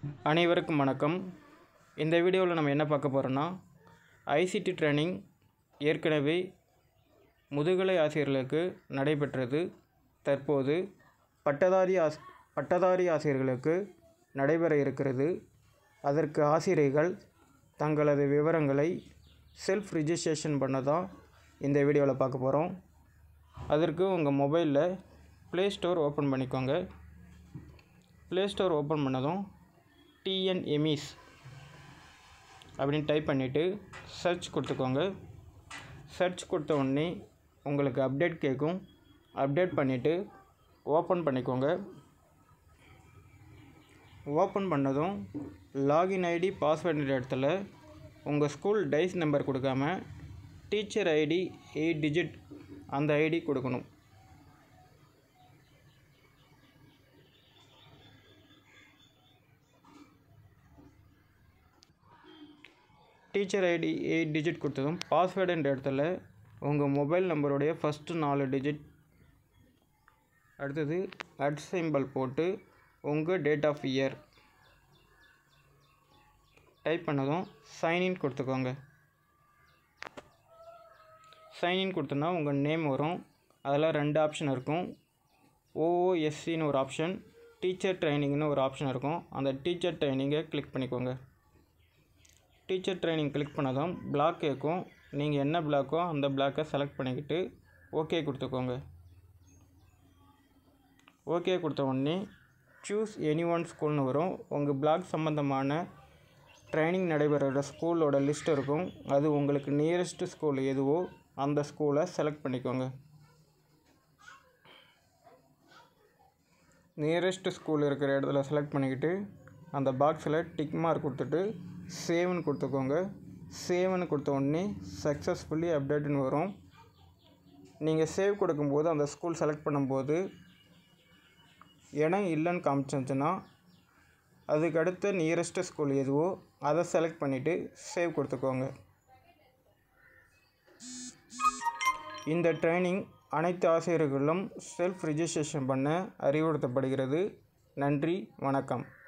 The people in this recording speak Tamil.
அனைவருக்கும் வணக்கம் இந்த வீடியோவில் நம்ம என்ன பார்க்க போகிறோன்னா ஐசிடி ட்ரைனிங் ஏற்கனவே முதுகலை ஆசிரியர்களுக்கு நடைபெற்றது தற்போது பட்டதாரி ஆஸ் பட்டதாரி ஆசிரியர்களுக்கு நடைபெற இருக்கிறது அதற்கு ஆசிரியர்கள் தங்களது விவரங்களை செல்ஃப் ரிஜிஸ்ட்ரேஷன் பண்ண தான் இந்த வீடியோவில் பார்க்க போகிறோம் அதற்கு உங்கள் மொபைலில் ப்ளே ஸ்டோர் ஓப்பன் பண்ணிக்கோங்க ப்ளே ஸ்டோர் ஓப்பன் பண்ணதும் டிஎன்எமிஸ் அப்படின்னு டைப் பண்ணிவிட்டு சர்ச் கொடுத்துக்கோங்க சர்ச் கொடுத்த உடனே உங்களுக்கு அப்டேட் கேட்கும் அப்டேட் பண்ணிவிட்டு ஓப்பன் பண்ணிக்கோங்க ஓப்பன் பண்ணதும் லாகின் ஐடி பாஸ்வேர்டுன்ற இடத்துல உங்கள் ஸ்கூல் டைஸ் நம்பர் கொடுக்காம டீச்சர் ஐடி எயிட் டிஜிட் அந்த ஐடி கொடுக்கணும் டீச்சர் ஐடி எயிட் டிஜிட் கொடுத்ததும் பாஸ்வேர்டுன்ற இடத்துல உங்கள் மொபைல் நம்பருடைய ஃபஸ்ட்டு நாலு டிஜிட் அடுத்தது அட் சிம்பிள் போட்டு உங்கள் டேட் ஆஃப் இயர் டைப் பண்ணதும் சைன்இன் கொடுத்துக்கோங்க சைன்இன் கொடுத்தோன்னா உங்கள் நேம் வரும் அதில் ரெண்டு ஆப்ஷன் இருக்கும் ஓஓஎஸ்சின்னு ஒரு ஆப்ஷன் டீச்சர் ட்ரைனிங்னு ஒரு ஆப்ஷன் இருக்கும் அந்த டீச்சர் ட்ரைனிங்கை கிளிக் பண்ணிக்கோங்க டீச்சர் ட்ரைனிங் கிளிக் பண்ணதும் பிளாக் கேட்கும் நீங்கள் என்ன பிளாக்கோ அந்த பிளாக்கை செலக்ட் பண்ணிக்கிட்டு ஓகே கொடுத்துக்கோங்க ஓகே கொடுத்த உடனே சூஸ் எனி ஒன் ஸ்கூல்னு வரும் உங்கள் பிளாக் சம்மந்தமான ட்ரைனிங் நடைபெற ஸ்கூலோட லிஸ்ட் இருக்கும் அது உங்களுக்கு நியரஸ்ட் ஸ்கூல் எதுவோ அந்த ஸ்கூலை செலக்ட் பண்ணிக்கோங்க நியரஸ்ட் ஸ்கூல் இருக்கிற இடத்துல செலக்ட் பண்ணிக்கிட்டு அந்த பாக்ஸில் டிக் மார்க் கொடுத்துட்டு சேவ்னு கொடுத்துக்கோங்க சேவ்னு கொடுத்த உடனே சக்ஸஸ்ஃபுல்லி அப்டேட்னு வரும் நீங்கள் சேவ் கொடுக்கும்போது அந்த ஸ்கூல் செலக்ட் பண்ணும்போது இடம் இல்லைன்னு காமிச்சிருந்துச்சுன்னா அதுக்கு அடுத்த நியரஸ்ட் ஸ்கூல் எதுவோ அதை செலக்ட் பண்ணிவிட்டு சேவ் கொடுத்துக்கோங்க இந்த ட்ரைனிங் அனைத்து ஆசிரியர்களும் செல்ஃப் ரிஜிஸ்ட்ரேஷன் பண்ண அறிவுறுத்தப்படுகிறது நன்றி வணக்கம்